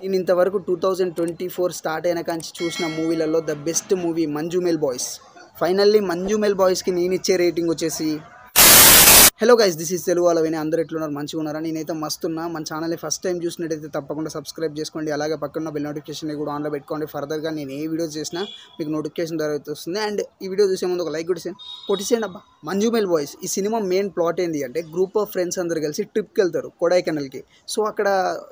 నేను ఇంతవరకు two thousand twenty four start అయిన కాంచి చూసిన మూవీలలో the best movie Manjummel boys finally Manjummel బాయ్స్కి నేను ఇచ్చే రేటింగ్ వచ్చేసి hello guys this is Telugu వాళ్ళ అందరూ ఎట్లున్నారు మంచిగా ఉన్నారా నేనైతే మస్తున్నా మన ఛానల్ని ఫస్ట్ టైం చూసినట్టయితే తప్పకుండా సబ్స్క్రైబ్ చేసుకోండి అలాగే పక్కన బెల్ నోటిఫికేషన్ కూడా ఆన్లో పెట్టుకోండి ఫర్దర్గా నేను ఏ వీడియో చేసినా మీకు నోటిఫికేషన్ ద్వారా అయితే వస్తుంది అండ్ ఈ వీడియో చూసే ముందు ఒక లైక్ కొట్టేసాను కొట్టేసేయండి అబ్బా మంజుమేల్ బాయ్స్ ఈ సినిమా మెయిన్ ప్లాట్ ఏంటి అంటే గ్రూప్ ఆఫ్ ఫ్రెండ్స్ అందరు కలిసి ట్రిప్కి వెళ్తారు కొడైకెనాల్కి సో అక్కడ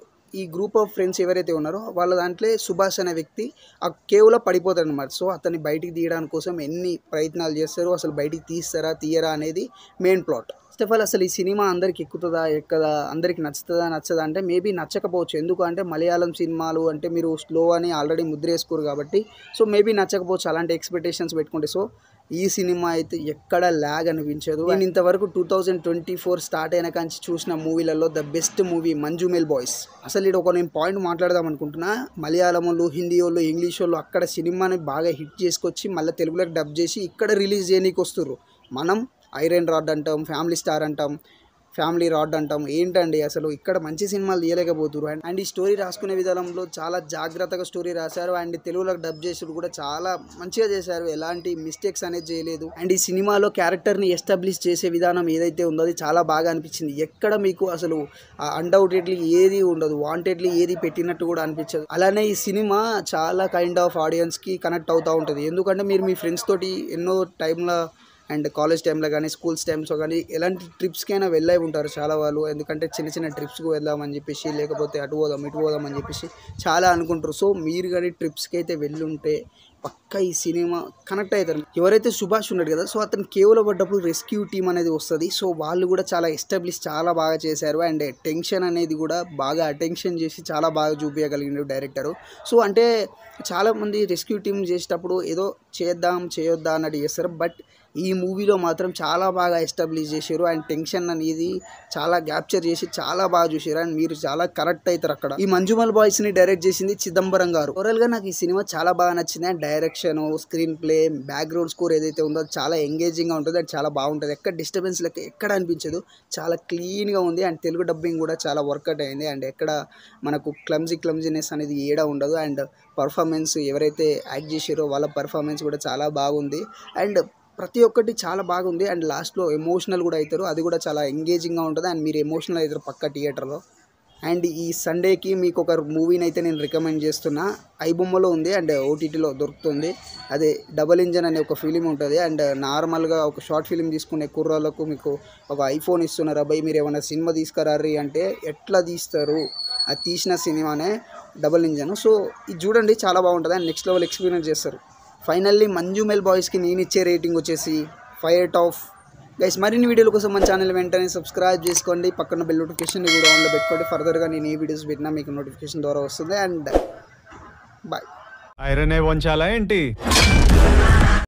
ఈ గ్రూప్ ఆఫ్ ఫ్రెండ్స్ ఎవరైతే ఉన్నారో వాళ్ళ దాంట్లో సుభాష్ అనే వ్యక్తి ఆ కేవ్లో పడిపోతాడు అనమాట సో అతన్ని బయటికి తీయడానికి కోసం ఎన్ని ప్రయత్నాలు చేస్తారు అసలు బయటికి తీస్తారా తీయరా అనేది main plot first of all అసలు ఈ సినిమా అందరికి ఎక్కుతుందా ఎక్కదా అందరికి నచ్చుతుందా నచ్చదా అంటే మేబీ నచ్చకపోవచ్చు ఎందుకు అంటే మలయాళం సినిమాలు అంటే మీరు స్లో అని ఆల్రెడీ ముద్ర వేసుకోరు కాబట్టి సో మేబీ నచ్చకపోవచ్చు అలాంటి ఎక్స్పెక్టేషన్స్ పెట్టుకుంటే సో ఈ సినిమా అయితే ఎక్కడ ల్యాగ్ అనిపించదు నేను ఇంతవరకు two thousand twenty four start అయిన కాంచి చూసిన మూవీలలో the best movie Manjummel boys అసలు ఇది ఒక నేను పాయింట్ మాట్లాడదాం అనుకుంటున్నా మలయాళం వాళ్ళు హిందీ వాళ్ళు ఇంగ్లీష్ వాళ్ళు అక్కడ సినిమాని బాగా హిట్ చేసుకొచ్చి మళ్ళీ తెలుగులోకి డబ్ చేసి ఇక్కడ రిలీజ్ చేయనీకి వస్తుర్రు మనం ఐరన్ రాడ్ అంటాం ఫ్యామిలీ స్టార్ అంటాం ఫ్యామిలీ రాడ్ అంటాం ఏంటండి అసలు ఇక్కడ మంచి సినిమాలు తీయలేకపోతున్నారు అండ్ అండ్ ఈ స్టోరీ రాసుకునే విధానంలో చాలా జాగ్రత్తగా స్టోరీ రాశారు అండ్ తెలుగులో డబ్ చేసుడు కూడా చాలా మంచిగా చేశారు ఎలాంటి మిస్టేక్స్ అనేది చేయలేదు అండ్ ఈ సినిమాలో క్యారెక్టర్ని ఎస్టాబ్లిష్ చేసే విధానం ఏదైతే ఉందో అది చాలా బాగా అనిపించింది ఎక్కడ మీకు అసలు అన్డౌటెడ్లీ ఏది ఉండదు వాంటెడ్లీ ఏది పెట్టినట్టు కూడా అనిపించదు అలానే ఈ సినిమా చాలా కైండ్ ఆఫ్ ఆడియన్స్కి కనెక్ట్ అవుతూ ఉంటుంది ఎందుకంటే మీరు మీ ఫ్రెండ్స్ తోటి ఎన్నో టైంలో అండ్ కాలేజ్ టైంలో కానీ స్కూల్స్ టైమ్స్లో కానీ ఎలాంటి ట్రిప్స్కైనా వెళ్ళే ఉంటారు చాలా వాళ్ళు ఎందుకంటే చిన్న చిన్న ట్రిప్స్కి వెళ్దామని చెప్పేసి లేకపోతే అటు పోదాం ఇటు పోదాం అని చెప్పేసి చాలా అనుకుంటారు సో మీరు కానీ ట్రిప్స్కి అయితే వెళ్ళి ఉంటే పక్క ఈ సినిమా కనెక్ట్ అవుతారు ఎవరైతే సుభాష్ ఉన్నాడు కదా సో అతను కేవలం పడ్డప్పుడు రెస్క్యూ టీం అనేది వస్తుంది సో వాళ్ళు కూడా చాలా ఎస్టాబ్లిష్ చాలా బాగా చేశారు అండ్ టెన్షన్ అనేది కూడా బాగా అటెన్షన్ చేసి చాలా బాగా చూపించగలిగినాడు డైరెక్టరు సో అంటే చాలామంది రెస్క్యూ టీం చేసేటప్పుడు ఏదో చేద్దాం చేయొద్దా అన్నట్టు చేస్తారు బట్ ఈ మూవీలో మాత్రం చాలా బాగా ఎస్టాబ్లిష్ చేశారు అండ్ టెన్షన్ అనేది చాలా క్యాప్చర్ చేసి చాలా బాగా చూసారు అండ్ మీరు చాలా కరెక్ట్ అవుతారు అక్కడ ఈ మంజుమల్ బాయ్స్ ని డైరెక్ట్ చేసింది చిదంబరం గారు ఓవరాల్ గా నాకు ఈ సినిమా చాలా బాగా నచ్చింది and direction screenplay background score ఏదైతే ఉందో అది చాలా ఎంగేజింగ్ గా ఉంటుంది అది చాలా బాగుంటుంది ఎక్కడ డిస్టర్బెన్స్ లెక్క ఎక్కడ అనిపించదు చాలా క్లీన్ గా ఉంది అండ్ తెలుగు డబ్బింగ్ కూడా చాలా వర్కౌట్ అయింది అండ్ ఎక్కడ మనకు క్లమ్జీ క్లమ్జీనెస్ అనేది ఏడ ఉండదు అండ్ పర్ఫార్మెన్స్ ఎవరైతే యాక్ట్ చేసారో వాళ్ళ పర్ఫార్మెన్స్ కూడా చాలా బాగుంది అండ్ ప్రతి ఒక్కటి చాలా బాగుంది అండ్ లాస్ట్లో ఎమోషనల్ కూడా అవుతారు అది కూడా చాలా ఎంగేజింగ్గా ఉంటుంది అండ్ మీరు ఎమోషనల్ అవుతారు పక్క థియేటర్లో అండ్ ఈ సండేకి మీకు ఒక మూవీని అయితే నేను రికమెండ్ చేస్తున్నా ఐబొమ్మలో ఉంది అండ్ ఓటీటీలో దొరుకుతుంది అదే డబల్ ఇంజన్ అనే ఒక ఫిలిం ఉంటుంది అండ్ నార్మల్గా ఒక షార్ట్ ఫిలిం తీసుకునే కుర్రాళ్ళకు మీకు ఒక ఐఫోన్ ఇస్తున్నారు అబ్బాయి మీరు ఏమైనా సినిమా తీసుకురారి అంటే ఎట్లా తీస్తారు అది తీసిన సినిమానే డబల్ ఇంజన్ సో ఇది చూడండి చాలా బాగుంటుంది అండ్ నెక్స్ట్ లెవెల్ ఎక్స్పీరియన్స్ చేస్తారు ఫైనల్లీ మంజుమేల్ బాయ్స్కి నేను ఇచ్చే రేటింగ్ వచ్చేసి ఫైవ్ ఎయిట్ ఆఫ్ గైస్ మరిన్ని వీడియోల కోసం మన ఛానల్ వెంటనే సబ్స్క్రైబ్ చేసుకోండి పక్కన బెల్ నోటిఫికేషన్ కూడా ఆన్లో పెట్టుకోండి ఫర్దర్గా నేను ఏ వీడియోస్ పెట్టినా మీకు నోటిఫికేషన్ ద్వారా వస్తుంది అండ్ బాయ్ ఐరనే వంచాలా ఏంటి